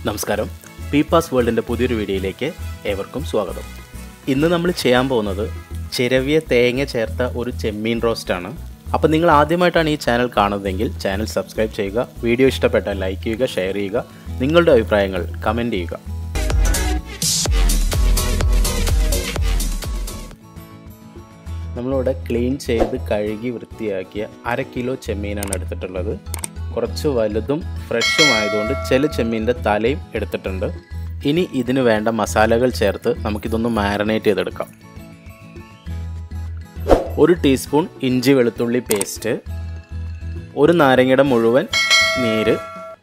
നമസ്കാരം പീപ്പാസ് വേൾഡിൻ്റെ പുതിയൊരു വീഡിയോയിലേക്ക് ഏവർക്കും സ്വാഗതം ഇന്ന് നമ്മൾ ചെയ്യാൻ പോകുന്നത് ചിരവിയ തേങ്ങ ചേർത്ത ഒരു ചെമ്മീൻ റോസ്റ്റാണ് അപ്പോൾ നിങ്ങൾ ആദ്യമായിട്ടാണ് ഈ ചാനൽ കാണുന്നതെങ്കിൽ ചാനൽ സബ്സ്ക്രൈബ് ചെയ്യുക വീഡിയോ ഇഷ്ടപ്പെട്ടാൽ ലൈക്ക് ചെയ്യുക ഷെയർ ചെയ്യുക നിങ്ങളുടെ അഭിപ്രായങ്ങൾ കമൻറ്റ് ചെയ്യുക നമ്മളിവിടെ ക്ലീൻ ചെയ്ത് കഴുകി വൃത്തിയാക്കിയ അര കിലോ ചെമ്മീനാണ് എടുത്തിട്ടുള്ളത് കുറച്ച് വലുതും ഫ്രഷും ആയതുകൊണ്ട് ചില ചെമ്മീൻ്റെ തലയും എടുത്തിട്ടുണ്ട് ഇനി ഇതിന് വേണ്ട മസാലകൾ ചേർത്ത് നമുക്കിതൊന്ന് മാരിനേറ്റ് ചെയ്തെടുക്കാം ഒരു ടീസ്പൂൺ ഇഞ്ചി വെളുത്തുള്ളി പേസ്റ്റ് ഒരു നാരങ്ങയുടെ മുഴുവൻ നീര്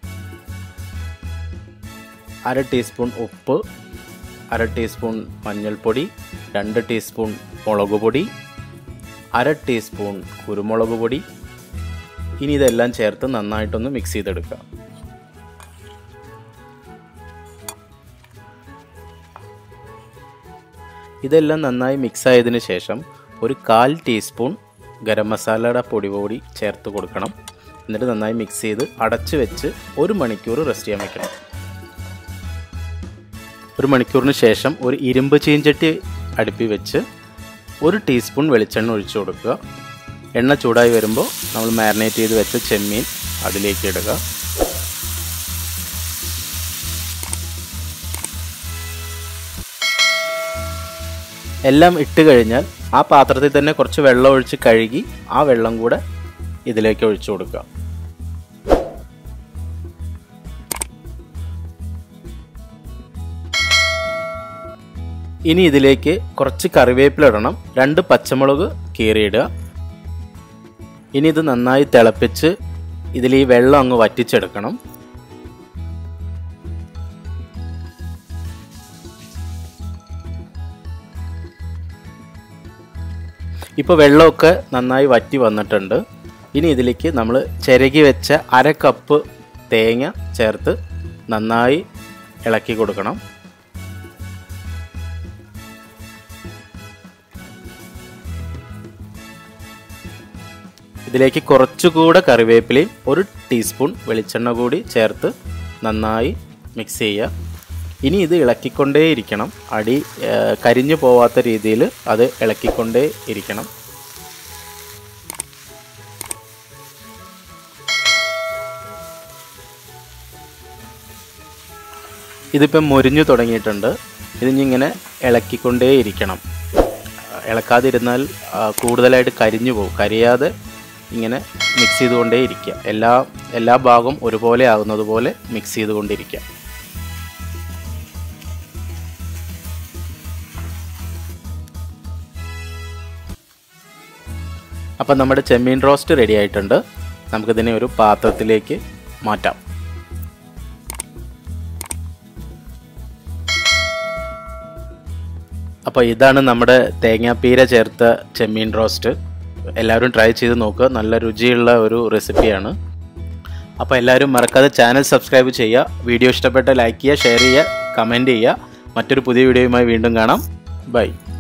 അര ടീസ്പൂൺ ഉപ്പ് അര ടീസ്പൂൺ മഞ്ഞൾപ്പൊടി രണ്ട് ടീസ്പൂൺ മുളക് പൊടി അര ടീസ്പൂൺ കുരുമുളക് പൊടി ഇനി ഇതെല്ലാം ചേർത്ത് നന്നായിട്ടൊന്ന് മിക്സ് ചെയ്തെടുക്കുക ഇതെല്ലാം നന്നായി മിക്സ് ആയതിനു ശേഷം ഒരു കാൽ ടീസ്പൂൺ ഗരം മസാലയുടെ പൊടി കൂടി ചേർത്ത് കൊടുക്കണം എന്നിട്ട് നന്നായി മിക്സ് ചെയ്ത് അടച്ച് വെച്ച് ഒരു മണിക്കൂർ റെസ്റ്റ് ചെയ്യാൻ വെക്കണം ഒരു മണിക്കൂറിന് ശേഷം ഒരു ഇരുമ്പ് ചീഞ്ചട്ടി അടുപ്പി വെച്ച് ഒരു ടീസ്പൂൺ വെളിച്ചെണ്ണ ഒഴിച്ചു കൊടുക്കുക എണ്ണ ചൂടായി വരുമ്പോൾ നമ്മൾ മാരിനേറ്റ് ചെയ്ത് വെച്ച ചെമ്മീൻ അതിലേക്ക് ഇടുക എല്ലാം ഇട്ട് കഴിഞ്ഞാൽ ആ പാത്രത്തിൽ തന്നെ കുറച്ച് വെള്ളം ഒഴിച്ച് കഴുകി ആ വെള്ളം കൂടെ ഇതിലേക്ക് ഒഴിച്ചു കൊടുക്കുക ഇനി ഇതിലേക്ക് കുറച്ച് കറിവേപ്പില ഇടണം രണ്ട് പച്ചമുളക് കീറിയിടുക ഇനി ഇത് നന്നായി തിളപ്പിച്ച് ഇതിൽ ഈ വെള്ളം അങ്ങ് വറ്റിച്ചെടുക്കണം ഇപ്പോൾ വെള്ളമൊക്കെ നന്നായി വറ്റി വന്നിട്ടുണ്ട് ഇനി ഇതിലേക്ക് നമ്മൾ ചിരകി വെച്ച അര കപ്പ് തേങ്ങ ചേർത്ത് നന്നായി ഇളക്കി കൊടുക്കണം ഇതിലേക്ക് കുറച്ചുകൂടെ കറിവേപ്പിലയും ഒരു ടീസ്പൂൺ വെളിച്ചെണ്ണ കൂടി ചേർത്ത് നന്നായി മിക്സ് ചെയ്യുക ഇനി ഇത് ഇളക്കിക്കൊണ്ടേ ഇരിക്കണം അടി കരിഞ്ഞു പോവാത്ത രീതിയിൽ അത് ഇളക്കിക്കൊണ്ടേ ഇരിക്കണം ഇതിപ്പം മുരിഞ്ഞു തുടങ്ങിയിട്ടുണ്ട് ഇതിങ്ങനെ ഇളക്കിക്കൊണ്ടേ ഇരിക്കണം ഇളക്കാതിരുന്നാൽ കൂടുതലായിട്ട് കരിഞ്ഞു പോകും കരിയാതെ ഇങ്ങനെ മിക്സ് ചെയ്തുകൊണ്ടേ ഇരിക്കുക എല്ലാ എല്ലാ ഭാഗവും ഒരുപോലെ ആകുന്നത് പോലെ മിക്സ് ചെയ്തുകൊണ്ടിരിക്കുക അപ്പം നമ്മുടെ ചെമ്മീൻ റോസ്റ്റ് റെഡി ആയിട്ടുണ്ട് നമുക്കിതിനെ ഒരു പാത്രത്തിലേക്ക് മാറ്റാം അപ്പോൾ ഇതാണ് നമ്മുടെ തേങ്ങാപ്പീര ചേർത്ത ചെമ്മീൻ റോസ്റ്റ് എല്ലാവരും ട്രൈ ചെയ്ത് നോക്കുക നല്ല രുചിയുള്ള ഒരു റെസിപ്പിയാണ് അപ്പോൾ എല്ലാവരും മറക്കാതെ ചാനൽ സബ്സ്ക്രൈബ് ചെയ്യുക വീഡിയോ ഇഷ്ടപ്പെട്ട ലൈക്ക് ചെയ്യുക ഷെയർ ചെയ്യുക കമൻറ്റ് ചെയ്യുക മറ്റൊരു പുതിയ വീഡിയോയുമായി വീണ്ടും കാണാം ബൈ